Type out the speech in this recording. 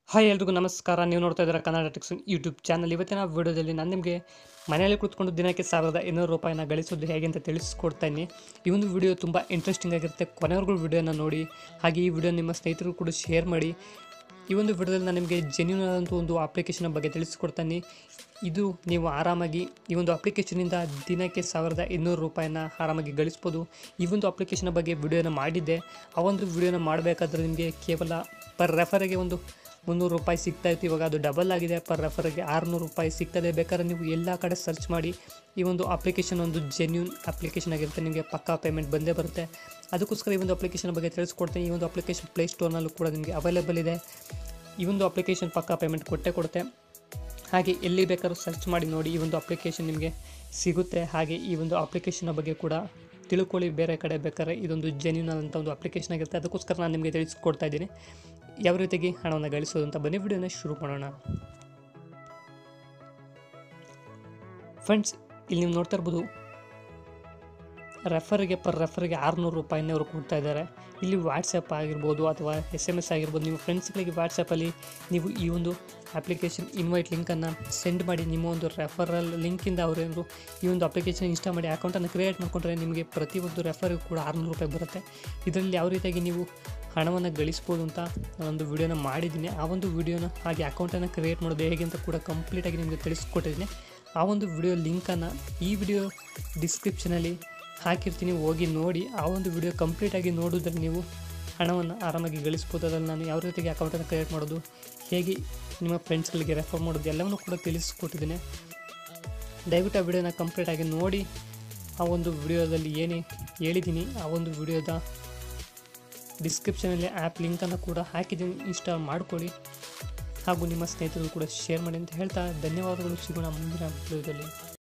hi ಎಲ್ರಿಗೂ ನಮಸ್ಕಾರ ನೀವು ನೋಡ್ತಾ ಇದ್ದೀರಾ ಕನ್ನಡ ಟಿಕ್ಸ್ ಯೂಟ್ಯೂಬ್ ಚಾನಲ್ ಇವತ್ತಿನ ವಿಡಿಯೋದಲ್ಲಿ ನಾನು ನಿಮಗೆ ಮನೆಯಲ್ಲಿ ಕುತ್ಕೊಂಡು ದಿನಕ್ಕೆ ಸಾವಿರದ ಇನ್ನೂರು ರೂಪಾಯಿನ ಗಳಿಸೋದು ಹೇಗೆ ಅಂತ ತಿಳಿಸ್ಕೊಡ್ತೀನಿ ಈ ಒಂದು ವಿಡಿಯೋ ತುಂಬ ಇಂಟ್ರೆಸ್ಟಿಂಗ್ ಆಗಿರುತ್ತೆ ಕೊನೆವರೆಗೂ ವಿಡಿಯೋನ ನೋಡಿ ಹಾಗೆ ಈ ವಿಡಿಯೋ ನಿಮ್ಮ ಸ್ನೇಹಿತರು ಕೂಡ ಶೇರ್ ಮಾಡಿ ಈ ಒಂದು ವಿಡಿಯೋದಲ್ಲಿ ನಾನು ನಿಮಗೆ ಜೆನ್ಯೂನ್ ಆದಂಥ ಒಂದು ಅಪ್ಲಿಕೇಶನ್ ಬಗ್ಗೆ ತಿಳಿಸ್ಕೊಡ್ತೀನಿ ಇದು ನೀವು ಆರಾಮಾಗಿ ಈ ಒಂದು ಅಪ್ಲಿಕೇಶನಿಂದ ದಿನಕ್ಕೆ ಸಾವಿರದ ಇನ್ನೂರು ರೂಪಾಯಿನ ಆರಾಮಾಗಿ ಗಳಿಸ್ಬೋದು ಈ ಒಂದು ಅಪ್ಲಿಕೇಶನ್ ಬಗ್ಗೆ ವಿಡಿಯೋನ ಮಾಡಿದ್ದೆ ಆ ಒಂದು ವಿಡಿಯೋನ ಮಾಡಬೇಕಾದ್ರೆ ನಿಮಗೆ ಕೇವಲ ಪರ್ ರೆಫರಿಗೆ ಒಂದು ಮುನ್ನೂರು ರೂಪಾಯಿ ಸಿಗ್ತಾ ಇತ್ತು ಇವಾಗ ಅದು ಡಬಲ್ ಆಗಿದೆ ಪರ್ ರೆಫರಿಗೆ ಆರುನೂರು ರೂಪಾಯಿ ಸಿಗ್ತದೆ ಬೇಕಾದ್ರೆ ನೀವು ಎಲ್ಲ ಕಡೆ ಸರ್ಚ್ ಮಾಡಿ ಈ ಒಂದು ಅಪ್ಲಿಕೇಶನ್ ಒಂದು ಜೆನ್ಯೂನ್ ಅಪ್ಲಿಕೇಶನ್ ಆಗಿರುತ್ತೆ ನಿಮಗೆ ಪಕ್ಕಾ ಪೇಮೆಂಟ್ ಬಂದೇ ಬರುತ್ತೆ ಅದಕ್ಕೋಸ್ಕರ ಈ ಒಂದು ಅಪ್ಲಿಕೇಶನ್ ಬಗ್ಗೆ ತಿಳಿಸ್ಕೊಡ್ತೀನಿ ಈ ಒಂದು ಅಪ್ಲಿಕೇಶನ್ ಪ್ಲೇಸ್ಟೋರ್ನಲ್ಲೂ ಕೂಡ ನಿಮಗೆ ಅವೈಲೇಬಲ್ ಇದೆ ಈ ಒಂದು ಅಪ್ಲಿಕೇಶನ್ ಪಕ್ಕಾ ಪೇಮೆಂಟ್ ಕೊಟ್ಟೇ ಕೊಡುತ್ತೆ ಹಾಗೆ ಎಲ್ಲಿ ಬೇಕಾದ್ರೂ ಸರ್ಚ್ ಮಾಡಿ ನೋಡಿ ಈ ಒಂದು ಅಪ್ಲಿಕೇಶನ್ ನಿಮಗೆ ಸಿಗುತ್ತೆ ಹಾಗೆ ಈ ಒಂದು ಅಪ್ಲಿಕೇಶನ್ ಬಗ್ಗೆ ಕೂಡ ತಿಳ್ಕೊಳ್ಳಿ ಬೇರೆ ಕಡೆ ಬೇಕಾದ್ರೆ ಇದೊಂದು ಜೆನ್ಯೂನ್ ಆದಂಥ ಒಂದು ಅಪ್ಲಿಕೇಶನ್ ಆಗಿರುತ್ತೆ ಅದಕ್ಕೋಸ್ಕರ ನಾನು ನಿಮಗೆ ತಿಳಿಸ್ಕೊಡ್ತಾ ಇದ್ದೀನಿ ಯಾವ ರೀತಿಯಾಗಿ ಹಣವನ್ನು ಗಳಿಸೋದು ಅಂತ ಬನ್ನಿ ವಿಡಿಯೋನ ಶುರು ಮಾಡೋಣ ಫ್ರೆಂಡ್ಸ್ ಇಲ್ಲಿ ನೀವು ನೋಡ್ತಾ ಇರ್ಬೋದು ರೆಫರಿಗೆ ಪರ್ ರೆಫರಿಗೆ ಆರುನೂರು ರೂಪಾಯಿನೇ ಅವರು ಕೊಡ್ತಾ ಇದ್ದಾರೆ ಇಲ್ಲಿ ವಾಟ್ಸಪ್ ಆಗಿರ್ಬೋದು ಅಥವಾ ಎಸ್ ಎಮ್ ಎಸ್ ಆಗಿರ್ಬೋದು ನೀವು ಫ್ರೆಂಡ್ಸ್ಗಳಿಗೆ ವಾಟ್ಸಪ್ಪಲ್ಲಿ ನೀವು ಈ ಒಂದು ಅಪ್ಲಿಕೇಶನ್ ಇನ್ವೈಟ್ ಲಿಂಕನ್ನು ಸೆಂಡ್ ಮಾಡಿ ನಿಮ್ಮ ಒಂದು ರೆಫರಲ್ ಲಿಂಕಿಂದ ಅವರೇನಾದ್ರು ಈ ಒಂದು ಅಪ್ಲಿಕೇಶನ್ ಇನ್ಸ್ಟಾ ಮಾಡಿ ಅಕೌಂಟನ್ನು ಕ್ರಿಯೇಟ್ ಮಾಡಿಕೊಂಡ್ರೆ ನಿಮಗೆ ಪ್ರತಿಯೊಂದು ರೆಫರಿಗೂ ಕೂಡ ಆರುನೂರು ರೂಪಾಯಿ ಬರುತ್ತೆ ಇದರಲ್ಲಿ ಯಾವ ರೀತಿಯಾಗಿ ನೀವು ಹಣವನ್ನು ಗಳಿಸ್ಬೋದು ಅಂತ ಒಂದು ವಿಡಿಯೋನ ಮಾಡಿದ್ದೀನಿ ಆ ಒಂದು ವಿಡಿಯೋನ ಹಾಗೆ ಅಕೌಂಟನ್ನು ಕ್ರಿಯೇಟ್ ಮಾಡೋದು ಹೇಗೆ ಅಂತ ಕೂಡ ಕಂಪ್ಲೀಟಾಗಿ ನಿಮಗೆ ತಿಳಿಸ್ಕೊಟ್ಟಿದ್ದೀನಿ ಆ ಒಂದು ವಿಡಿಯೋ ಲಿಂಕನ್ನು ಈ ವಿಡಿಯೋ ಡಿಸ್ಕ್ರಿಪ್ಷನಲ್ಲಿ ಹಾಕಿರ್ತೀನಿ ಹೋಗಿ ನೋಡಿ ಆ ಒಂದು ವಿಡಿಯೋ ಕಂಪ್ಲೀಟಾಗಿ ನೋಡೋದ್ರಲ್ಲಿ ನೀವು ಹಣವನ್ನು ಆರಾಮಾಗಿ ಗಳಿಸ್ಬೋದು ಅದರಲ್ಲಿ ನಾನು ಯಾವ ರೀತಿಯಾಗಿ ಅಕೌಂಟನ್ನು ಕ್ರಿಯೇಟ್ ಮಾಡೋದು ಹೇಗೆ ನಿಮ್ಮ ಫ್ರೆಂಡ್ಸ್ಗಳಿಗೆ ರೆಫರ್ ಮಾಡೋದು ಎಲ್ಲವನ್ನೂ ಕೂಡ ತಿಳಿಸ್ಕೊಟ್ಟಿದ್ದೀನಿ ದಯವಿಟ್ಟು ಆ ವಿಡಿಯೋನ ಕಂಪ್ಲೀಟಾಗಿ ನೋಡಿ ಆ ಒಂದು ವಿಡಿಯೋದಲ್ಲಿ ಏನೇ ಹೇಳಿದ್ದೀನಿ ಆ ಒಂದು ವಿಡಿಯೋದ ಡಿಸ್ಕ್ರಿಪ್ಷನಲ್ಲಿ ಆ್ಯಪ್ ಲಿಂಕನ್ನು ಕೂಡ ಹಾಕಿದ್ದೀನಿ ಇನ್ಸ್ಟಾಲ್ ಮಾಡ್ಕೊಳ್ಳಿ ಹಾಗೂ ನಿಮ್ಮ ಸ್ನೇಹಿತರು ಕೂಡ ಶೇರ್ ಮಾಡಿ ಅಂತ ಹೇಳ್ತಾ ಧನ್ಯವಾದಗಳು ಸಿಗೋಣ ಮುಂದಿನ ವಿಡಿಯೋದಲ್ಲಿ